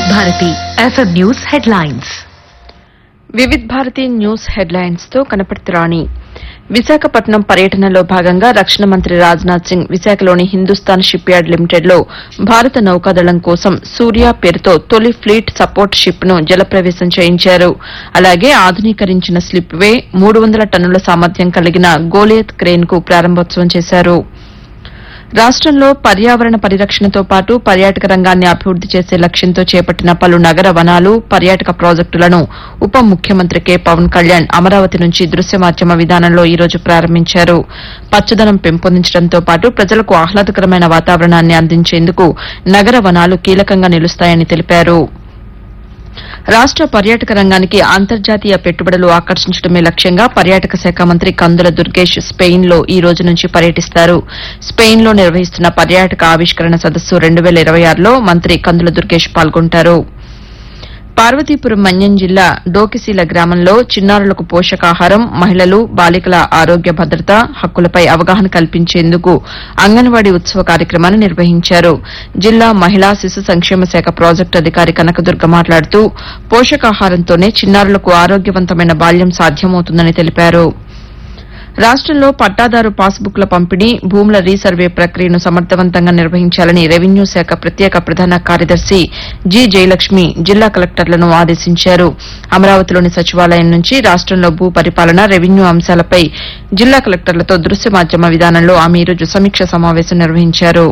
Bharati FM news headlines Vividh Bharati news headlines తో కనపర్తి రాణి విశాఖపట్నం పర్యటనలో భాగంగా రక్షణ మంత్రి రాజ్నాథ్ సింగ్ విశాఖలోని హిందుస్థాన్ షిప్ యార్డ్ లిమిటెడ్ లో భారత నౌకాదళం కోసం సూర్య పేరుతో తొలి ఫ్లీట్ సపోర్ట్ షిప్ ను జలప్రవేశం చేయించారు అలాగే ఆధునీకరించిన స్లిప్ వే మూడు వందల టన్నుల సామర్థ్యం కలిగిన గోలియత్ క్రేన్ కు ప్రారంభోత్సవం చేశారు రాష్టంలో పర్యావరణ పరిరక్షణతో పాటు పర్యాటక రంగాన్ని అభివృద్ది చేసే లక్ష్యంతో చేపట్టిన పలు నగర వనాలు పర్యాటక ప్రాజెక్టులను ఉప ముఖ్యమంత్రి కె పవన్ కళ్యాణ్ అమరావతి నుంచి దృశ్య మాధ్యమ విధానంలో ఈ రోజు ప్రారంభించారు పచ్చదనం పెంపొందించడంతో పాటు ప్రజలకు ఆహ్లాదకరమైన వాతావరణాన్ని అందించేందుకు నగర వనాలు కీలకంగా నిలుస్తాయని తెలిపారు రాష్ట పర్యాటక రంగానికి అంతర్జాతీయ పెట్టుబడులు ఆకర్షించడమే లక్ష్యంగా పర్యాటక శాఖ మంత్రి కందుల దుర్గేష్ స్పెయిన్ లో ఈ రోజు నుంచి పర్యటిస్తారు స్పెయిన్ లో నిర్వహిస్తున్న పర్యాటక ఆవిష్కరణ సదస్సు రెండు వేల ఇరవై ఆరులో మంత్రి కందుల దుర్గేష్ పాల్గొంటారు పార్వతీపురం మన్యం జిల్లా డోకిసీల గ్రామంలో చిన్నారులకు పోషకాహారం మహిళలు బాలికల ఆరోగ్య భద్రత హక్కులపై అవగాహన కల్పించేందుకు అంగన్వాడీ ఉత్సవ కార్యక్రమాన్ని నిర్వహించారు జిల్లా మహిళా శిశు సంక్షేమ శాఖ ప్రాజెక్టు అధికారి కనకదుర్గ మాట్లాడుతూ పోషకాహారంతోనే చిన్నారులకు ఆరోగ్యవంతమైన బాల్యం సాధ్యమవుతుందని తెలిపారు రాష్టంలో పట్టాదారు పాస్బుక్ల పంపిణీ భూముల రీసర్వే ప్రక్రియను సమర్థవంతంగా నిర్వహించాలని రెవెన్యూ శాఖ ప్రత్యేక ప్రధాన కార్యదర్శి జి జయలక్ష్మి జిల్లా కలెక్టర్లను ఆదేశించారు అమరావతిలోని సచివాలయం నుంచి రాష్టంలో భూ పరిపాలన రెవెన్యూ అంశాలపై జిల్లా కలెక్టర్లతో దృశ్య మాధ్యమ విధానంలో ఆమె ఈరోజు సమీక్ష సమావేశం నిర్వహించారు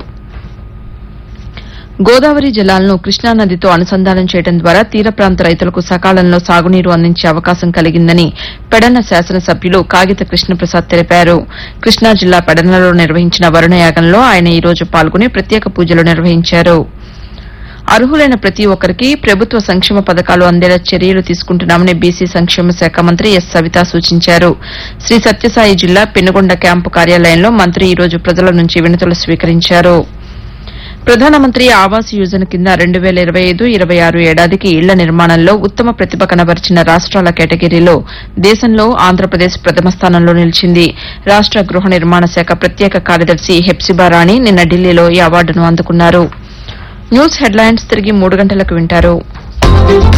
గోదావరి జలాలను కృష్ణానదితో అనుసంధానం చేయడం ద్వారా తీర ప్రాంత రైతులకు సకాలంలో సాగునీరు అందించే అవకాశం కలిగిందని పెడన శాసనసభ్యులు కాగిత కృష్ణప్రసాద్ తెలిపారు కృష్ణా జిల్లా పెడనలో నిర్వహించిన వరుణయాగంలో ఆయన ఈ రోజు పాల్గొని ప్రత్యేక పూజలు నిర్వహించారు అర్హులైన ప్రతి ఒక్కరికి ప్రభుత్వ సంక్షేమ పథకాలు అందేలా చర్యలు తీసుకుంటున్నామని బీసీ సంక్షేమ శాఖ మంత్రి ఎస్ సవిత సూచించారు శ్రీ సత్యసాయి జిల్లా పెనుగొండ క్యాంపు కార్యాలయంలో మంత్రి ఈ రోజు ప్రజల నుంచి వినతులు స్వీకరించారు ప్రధానమంత్రి ఆవాస్ యోజన కింద రెండు వేల ఇరవై ఐదు ఇరవై ఆరు ఏడాదికి ఇళ్ల నిర్మాణంలో ఉత్తమ ప్రతిభ కనబరిచిన రాష్ట్రాల కేటగిరీలో దేశంలో ఆంధ్రప్రదేశ్ ప్రథమ స్థానంలో నిలిచింది రాష్ట గృహ నిర్మాణ శాఖ ప్రత్యేక కార్యదర్శి హెప్సిబా రాణి నిన్న ఢిల్లీలో ఈ అవార్డును అందుకున్నారు న్యూస్ హెడ్లైన్స్ తిరిగి మూడు గంటలకు వింటారు